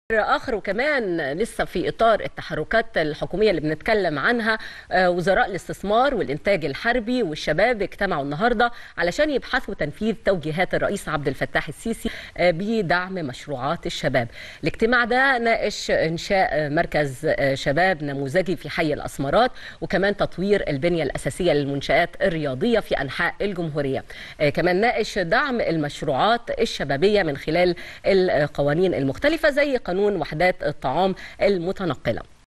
آخر وكمان لسه في إطار التحركات الحكومية اللي بنتكلم عنها آه، وزراء الاستثمار والإنتاج الحربي والشباب اجتمعوا النهاردة علشان يبحثوا تنفيذ توجيهات الرئيس عبد الفتاح السيسي آه، بدعم مشروعات الشباب الاجتماع ده ناقش إنشاء مركز آه، شباب نموذجي في حي الأسمرات وكمان تطوير البنية الأساسية للمنشآت الرياضية في أنحاء الجمهورية آه، كمان ناقش دعم المشروعات الشبابية من خلال القوانين المختلفة زي قانون وحدات الطعام المتنقلة